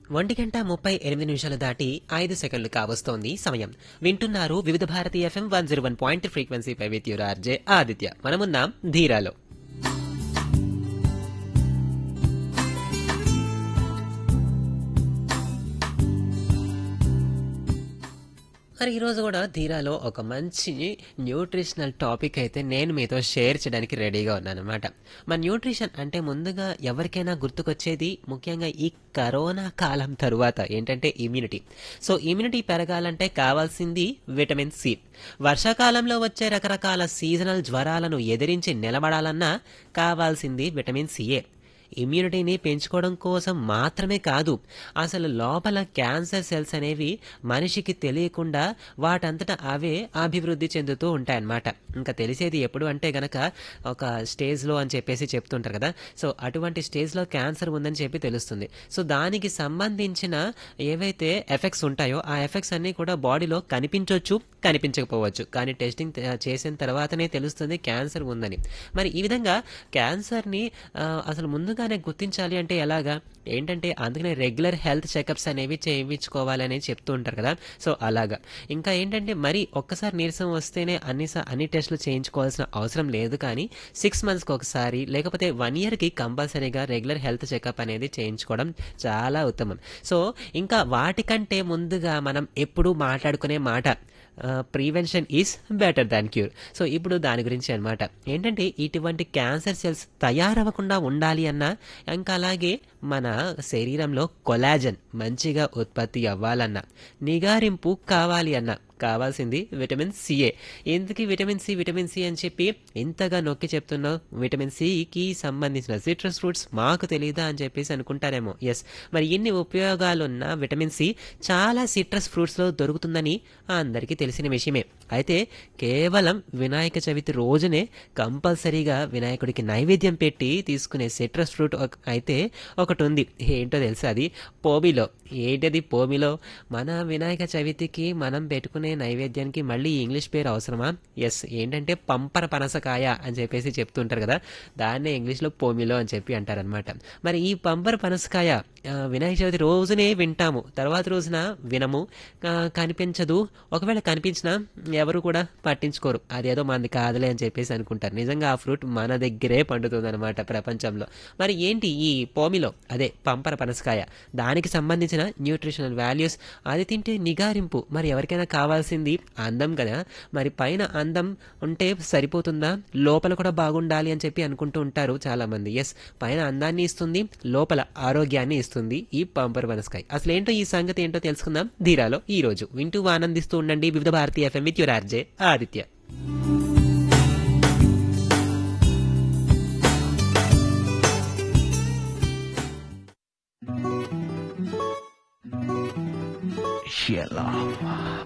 ఒంటి గంట ముప్పై ఎనిమిది నిమిషాలు దాటి ఐదు సెకండ్లు కావస్తోంది సమయం వింటున్నారు Vividh Bharati FM one zero one point ఫ్రీక్వెన్సీపై విత్ యువర్ ఆర్జే ఆదిత్య మనమున్నాం ధీరాలో మరి ఈరోజు కూడా ధీరాలో ఒక మంచి న్యూట్రిషనల్ టాపిక్ అయితే నేను మీతో షేర్ చేయడానికి రెడీగా ఉన్నాను అనమాట మన న్యూట్రిషన్ అంటే ముందుగా ఎవరికైనా గుర్తుకొచ్చేది ముఖ్యంగా ఈ కరోనా కాలం తరువాత ఏంటంటే ఇమ్యూనిటీ సో ఇమ్యూనిటీ పెరగాలంటే కావాల్సింది విటమిన్ సి వర్షాకాలంలో వచ్చే రకరకాల సీజనల్ జ్వరాలను ఎదిరించి నిలబడాలన్నా కావాల్సింది విటమిన్ సిఏ ఇమ్యూనిటీని పెంచుకోవడం కోసం మాత్రమే కాదు అసలు లోపల క్యాన్సర్ సెల్స్ అనేవి మనిషికి తెలియకుండా వాటంతట అవే అభివృద్ధి చెందుతూ ఉంటాయన్నమాట ఇంకా తెలిసేది ఎప్పుడు అంటే గనక ఒక స్టేజ్లో అని చెప్పేసి చెప్తుంటారు కదా సో అటువంటి స్టేజ్లో క్యాన్సర్ ఉందని చెప్పి తెలుస్తుంది సో దానికి సంబంధించిన ఏవైతే ఎఫెక్ట్స్ ఉంటాయో ఆ ఎఫెక్ట్స్ అన్నీ కూడా బాడీలో కనిపించవచ్చు కనిపించకపోవచ్చు కానీ టెస్టింగ్ త- చేసిన తర్వాతనే తెలుస్తుంది క్యాన్సర్ ఉందని మరి ఈ విధంగా క్యాన్సర్ని ఆ, అసలు ముందుగానే గుర్తించాలి అంటే ఎలాగా ఏంటంటే అందుకనే రెగ్యులర్ హెల్త్ చెకప్స్ అనేవి చేయించుకోవాలని చెప్తూ ఉంటారు కదా సో అలాగా ఇంకా ఏంటంటే మరి ఒక్కసారి నీరసం వస్తేనే అన్ని స- అన్ని టెస్టులు చేయించుకోవాల్సిన అవసరం లేదు కానీ సిక్స్ మంత్స్కి ఒకసారి లేకపోతే వన్ ఇయర్కి కంపల్సరీగా రెగ్యులర్ హెల్త్ చెకప్ అనేది చేయించుకోవడం చాలా ఉత్తమం సో ఇంకా వాటికంటే ముందుగా మనం ఎప్పుడూ మాట్లాడుకునే మాట prevention is better than cure so ఇప్పుడు దాని గురించి అన్నమాట ఏంటంటే ఇటువంటి క్యాన్సర్ సెల్స్ తయారవ్వకుండా ఉండాలి అన్నా ఇంకా అలాగే మన శరీరంలో కొలాజన్ మంచిగా ఉత్పత్తి అవ్వాలన్నా నిగారింపు కావాలి అన్నా కావాల్సింది విటమిన్ సిఏ ఎందుకు విటమిన్ సి విటమిన్ సి అని చెప్పి ఇంతగా నొక్కి చెప్తున్నావు విటమిన్ సికి సంబంధించిన సిట్రస్ ఫ్రూట్స్ మాకు తెలియదా అని చెప్పేసి అనుకుంటారేమో ఎస్ మరి ఇన్ని ఉపయోగాలున్న విటమిన్ సి చాలా సిట్రస్ ఫ్రూట్స్లో దొరుకుతుందని అందరికీ తెలిసిన విషయమే అయితే కేవలం వినాయక చవితి రోజునే కంపల్సరీగా వినాయకుడికి నైవేద్యం పెట్టి తీసుకునే సిట్రస్ ఫ్రూట్ ఒక- అయితే ఒకటి ఉంది ఏంటో తెలుసా అది పోమిలో ఏంటది పోమిలో మన వినాయక చవితికి మనం పెట్టుకునే నైవేద్యానికి మళ్ళీ ఇంగ్లీష్ పేరు అవసరమా ఎస్ ఏంటంటే పంపర పనసకాయ అని చెప్పేసి చెప్తుంటారు కదా దాన్నే ఇంగ్లీష్లో పోమిలో అని చెప్పి అంటారనమాట మరి ఈ పంపర పనసకాయ ఆ, వినాయక చవితి రోజునే వింటాము తర్వాత రోజున వినము ఆ, కనిపించదు ఒకవేళ కనిపించినా ఎవరు కూడా పట్టించుకోరు అదేదో మనది కాదులే అని చెప్పేసి అనుకుంటారు నిజంగా ఆ ఫ్రూట్ మన దగ్గరే పండుతుంది అనమాట ప్రపంచంలో మరి ఏంటి ఈ పోమిలో అదే పంపర పనసకాయ దానికి సంబంధించిన న్యూట్రిషనల్ వాల్యూస్ అది తింటే నిగారింపు మరి ఎవరికైనా కావాల్సింది అందం కదా మరి పైన అందం ఉంటే సరిపోతుందా లోపల కూడా బాగుండాలి అని చెప్పి అనుకుంటూ ఉంటారు చాలా మంది ఎస్ పైన అందాన్ని ఇస్తుంది లోపల ఆరోగ్యాన్ని ఇస్తుంది ఈ పంపర్ పనసకాయ అసలు ఏంటో ఈ సంగతి ఏంటో తెలుసుకుందాం ధీరాలో ఈ రోజు వింటూ ఆనందిస్తూ ఉండండి Vividh Bharatiya FM with your RJ Aditya 谢了。